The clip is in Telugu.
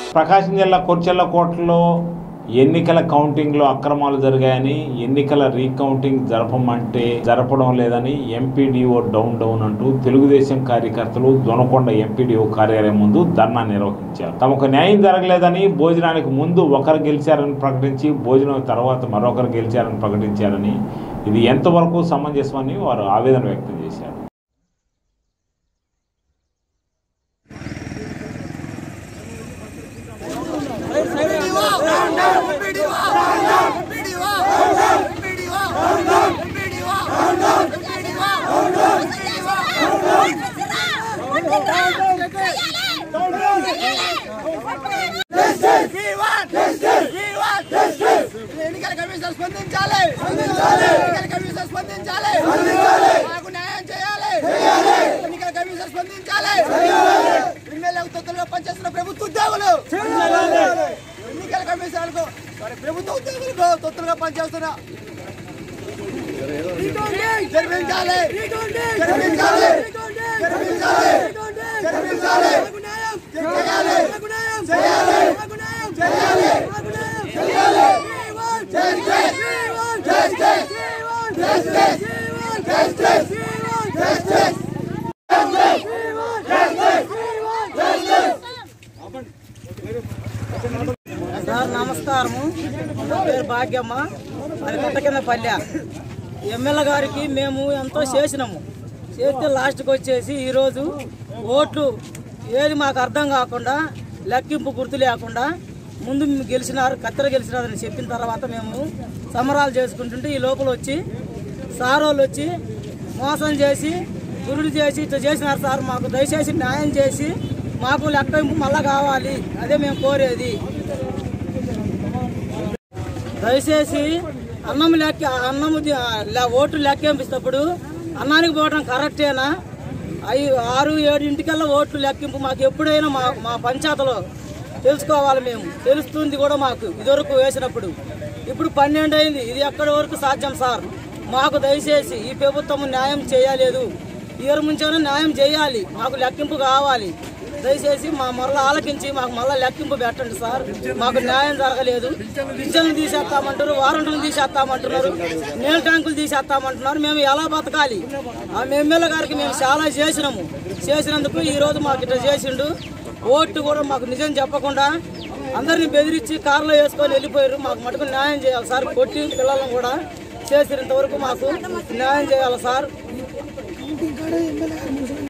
ప్రకాశం జిల్లా కొర్చెల్ల కోటలో ఎన్నికల కౌంటింగ్లో అక్రమాలు జరిగాయని ఎన్నికల రీకౌంటింగ్ జరపమంటే జరపడం లేదని ఎంపీడీఓ డౌన్ డౌన్ అంటూ తెలుగుదేశం కార్యకర్తలు దొనకొండ ఎంపీడీఓ కార్యాలయం ముందు ధర్నా నిర్వహించారు తమకు న్యాయం జరగలేదని భోజనానికి ముందు ఒకరు గెలిచారని ప్రకటించి భోజనం తర్వాత మరొకరు గెలిచారని ప్రకటించారని ఇది ఎంతవరకు సమంజసమని వారు ఆవేదన వ్యక్తం చేశారు ఎన్నికల కమిషన్ స్పందించాలి ఎన్నికల కమిషన్ స్పందించాలి మాకు న్యాయం చేయాలి ఎన్నికల కమిషన్ స్పందించాలి ఎమ్మెల్యేలకు తొత్తులుగా పనిచేస్తున్న ప్రభుత్వ ఉద్యోగులు ఎన్నికల కమిషన్కు మరి ప్రభుత్వ ఉద్యోగులకు తొత్తులుగా పనిచేస్తున్న జరిపించాలి జరిపించాలి జరిపించాలి జరిపించాలి చేయాలి చేయాలి చేయాలి సార్ నమస్కారము నా పేరు భాగ్యమ్మ అది కొత్త కింద పల్లె ఎమ్మెల్యే గారికి మేము ఎంతో చేసినాము చేస్తే లాస్ట్కి వచ్చేసి ఈరోజు ఓట్లు ఏది మాకు అర్థం కాకుండా లెక్కింపు గుర్తు లేకుండా ముందు మేము గెలిచినారు కత్తెర గెలిచినారని చెప్పిన తర్వాత మేము సమరాలు చేసుకుంటుంటే ఈ లోపల వచ్చి సార్ వాళ్ళు వచ్చి మోసం చేసి గురుడు చేసి ఇట్లా చేసినారు సార్ మాకు దయచేసి న్యాయం చేసి మాకు లెక్కింపు మళ్ళా కావాలి అదే మేము కోరేది దయచేసి అన్నం లెక్క అన్నము ది- లె- ఓట్లు లెక్కింపిస్తప్పుడు అన్నానికి పోవడం కరెక్టేనా అవి ఆరు ఏడు ఇంటికల్లా ఓట్లు లెక్కింపు మాకు ఎప్పుడైనా మా మా పంచాయతీలో తెలుసుకోవాలి మేము తెలుస్తుంది కూడా మాకు ఇదివరకు వేసినప్పుడు ఇప్పుడు పన్నెండు అయింది ఇది ఎక్కడి వరకు సాధ్యం సార్ మాకు దయచేసి ఈ ప్రభుత్వం న్యాయం చేయలేదు ఇయర్ ముంచైనా న్యాయం చేయాలి మాకు లెక్కింపు కావాలి దయచేసి మా మరలా ఆలకించి మాకు మళ్ళీ లెక్కింపు పెట్టండి సార్ మాకు న్యాయం జరగలేదు పింఛన్లు తీసేస్తామంటారు వారంటీలు తీసేస్తామంటున్నారు నీళ్ళ ట్యాంకులు తీసేస్తామంటున్నారు మేము ఎలా బతకాలి ఆ ఎమ్మెల్యే గారికి మేము చాలా చేసినాము చేసినందుకు ఈ రోజు మాకు ఇట్లా చేసిండు ఓటు కూడా మాకు నిజం చెప్పకుండా అందరిని బెదిరించి కారులో వేసుకొని వెళ్ళిపోయారు మాకు మటుకు న్యాయం చేయాలి సార్ కొట్టి పిల్లలను కూడా చేసినంత వరకు మాకు న్యాయం చేయాలి సార్